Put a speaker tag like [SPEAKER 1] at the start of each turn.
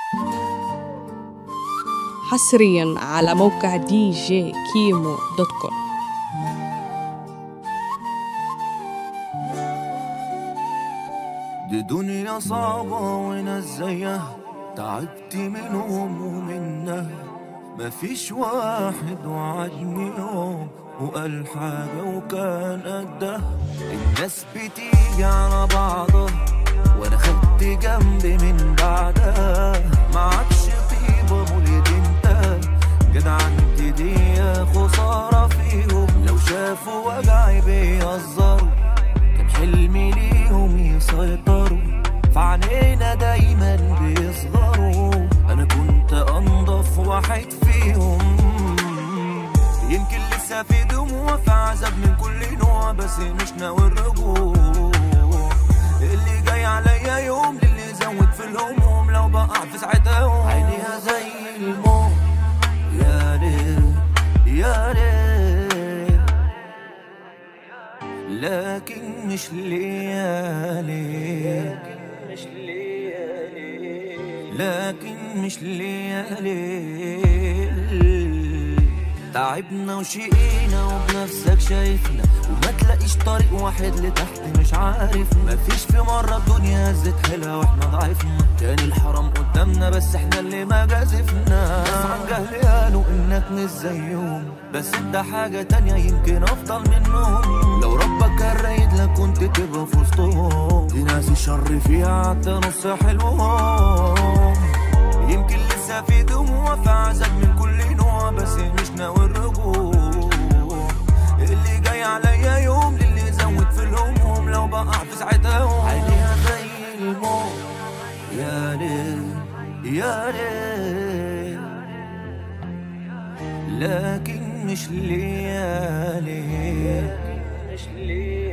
[SPEAKER 1] حصريا على موقع دي جي كيمو دوت كوم
[SPEAKER 2] دي دنيا صعبة وناس زيها تعبت منهم ومنها مفيش واحد وعدني يوم وقال حاجة وكان قدها الناس بتيجي على بعضها وانا خدت جنبي من بعدها ما عادش طيبة مولد انت جدع انت دي خسارة فيهم لو شافوا وجعي بيهزروا كان حلمي ليهم يسيطروا فعنينا دايما بيصغروا انا كنت انضف واحد فيهم يمكن لسه في دموع في عذاب من كل نوع بس مش ناوي الرجوع اللي جاي عليا يوم للي زود في الهموم لو بقع في ساعتها يوم عينيها زي الموت يا ليل يا ليل لكن مش ليا ليل لكن مش ليا ليل تعبنا وشقينا وبنفسك شايفنا وما تلاقيش طريق واحد لتحت مش عارف مفيش في مرة الدنيا هزت حيلها واحنا ضعفنا كان الحرام قدامنا بس احنا اللي ما جازفنا ناس عن جهل قالوا انك مش زيهم بس انت حاجة تانية يمكن افضل منهم لو ربك كان رايد لك كنت تبقى في وسطهم دي ناس الشر فيها حتى نص حلوهم يمكن لسه في دموع في عذاب من كل نوع بس مش ناوي الرجوع اللي جاي عليا يوم للي زود في الهموم لو بقع في ساعتها يوم عينيها زي الموت يا ليل يا ليل لكن مش ليا ليل